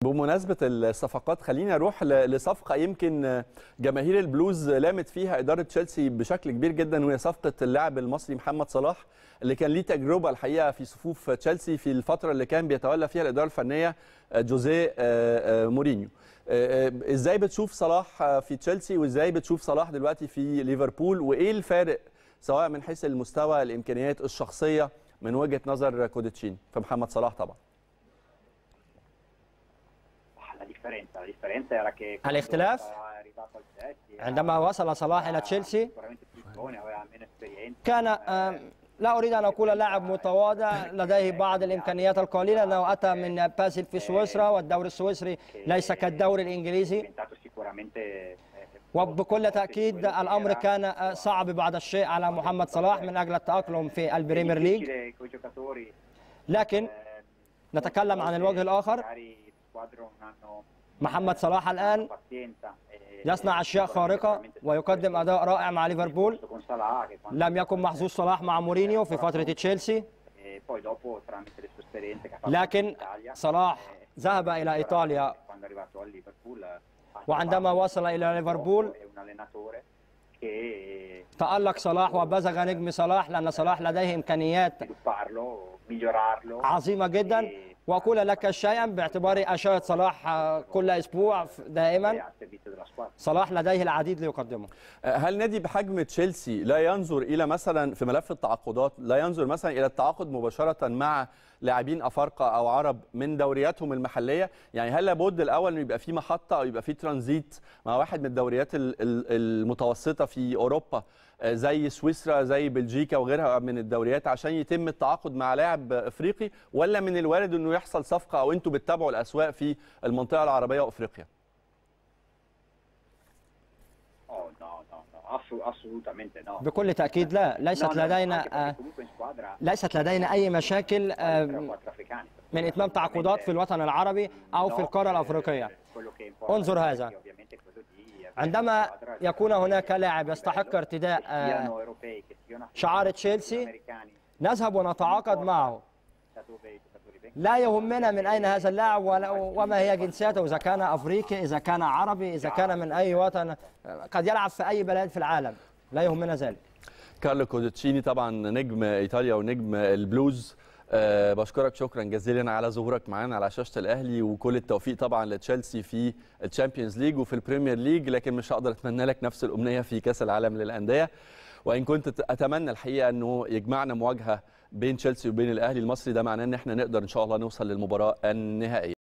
بمناسبة الصفقات خليني أروح ل- لصفقة يمكن جماهير البلوز لامت فيها إدارة تشيلسي بشكل كبير جدا وهي صفقة اللاعب المصري محمد صلاح اللي كان ليه تجربة الحقيقة في صفوف تشيلسي في الفترة اللي كان بيتولى فيها الإدارة الفنية جوزيه آه، آه، مورينيو آه، آه، إزاي بتشوف صلاح آه، في تشيلسي وإزاي بتشوف صلاح دلوقتي في ليفربول وإيه الفارق سواء من حيث المستوى الإمكانيات الشخصية من وجهة نظر كوديتشين في محمد صلاح طبعا La differenza, la differenza era che quando الاختلاف era arrivato al Chelsea era- عندما وصل صلاح إلى era تشيلسي sicuramente più giovane, aveva meno esperienza. كان eh, آم، لا أريد أن أقول لاعب متواضع لديه بعض الإمكانيات القليلة أنه أتى من بازل في سويسرا والدوري السويسري ليس كالدوري è الإنجليزي diventato sicuramente eh, وبكل molto forte di تأكيد quello che الأمر era. كان آه، صعب بعض الشيء على محمد صلاح من أجل التأقلم في البريمير ليج difficile coi giocatori لكن ehm, نتكلم عن الوجه الآخر magari squadre non hanno محمد صلاح الآن pazienza e- يصنع أشياء خارقة ويقدم أداء رائع مع ليفربول con Salah che quando- لم يكن محظوظ صلاح مع مورينيو في فترة تشيلسي e poi dopo tramite le sue esperienze che ha fatto لكن in Italia صلاح eh, ذهب إلى إيطاليا quando è arrivato al Liverpool ha وعندما trovato وصل إلى ليفربول è un allenatore che تألق صلاح وبزغ نجم صلاح لأن صلاح لديه إمكانيات svilupparlo, migliorarlo عظيمة جدا e وأقول لك شيئا باعتباري أشاهد صلاح آه، كل أسبوع e دائما al servizio della squadra. صلاح لديه العديد ليقدمه هل نادي بحجم تشيلسي لا ينظر الى مثلا في ملف التعاقدات لا ينظر مثلا الى التعاقد مباشره مع لاعبين افارقه او عرب من دورياتهم المحليه يعني هل لابد الاول انه يبقى في محطه او يبقى في ترانزيت مع واحد من الدوريات ال- ال- المتوسطه في اوروبا آه، زي سويسرا زي بلجيكا وغيرها من الدوريات عشان يتم التعاقد مع لاعب افريقي ولا من الوارد انه يحصل صفقه او انتوا بتتابعوا الاسواق في المنطقه العربيه وافريقيا Oh, no, no, no, assu- assolutamente no. بكل تأكيد لا No, ليست no, anche لدينا perché آه، comunque in squadra ليست لدينا أي مشاكل tre o آه، quattro africani. من إتمام تعاقدات في الوطن العربي أو في No, القارة eh, الأفريقية quello che importa انظر è هذا. che ovviamente quello di avere عندما una squadra che يكون sia هناك di لاعب livello, يستحق ارتداء che آه، siano europei, che siano شعار africani, che تشيلسي siano americani, نذهب ونتعاقد معه da dove i giocatori vengono. لا يهمنا من أين هذا اللاعب ولا- وما هي جنسيته إذا كان أفريقي إذا كان عربي إذا كان من أي وطن قد يلعب في أي بلد في العالم لا يهمنا ذلك كارلو كودتشيني طبعا نجم ايطاليا ونجم البلوز أه بشكرك شكرا جزيلا على ظهورك معانا على شاشه الاهلي وكل التوفيق طبعا لتشيلسي في الشامبيونز ليج وفي البريمير ليج لكن مش هقدر اتمنى لك نفس الامنيه في كاس العالم للانديه وان كنت ت- اتمنى الحقيقه انه يجمعنا مواجهه بين تشيلسي وبين الاهلي المصري ده معناه ان احنا نقدر ان شاء الله نوصل للمباراه النهائيه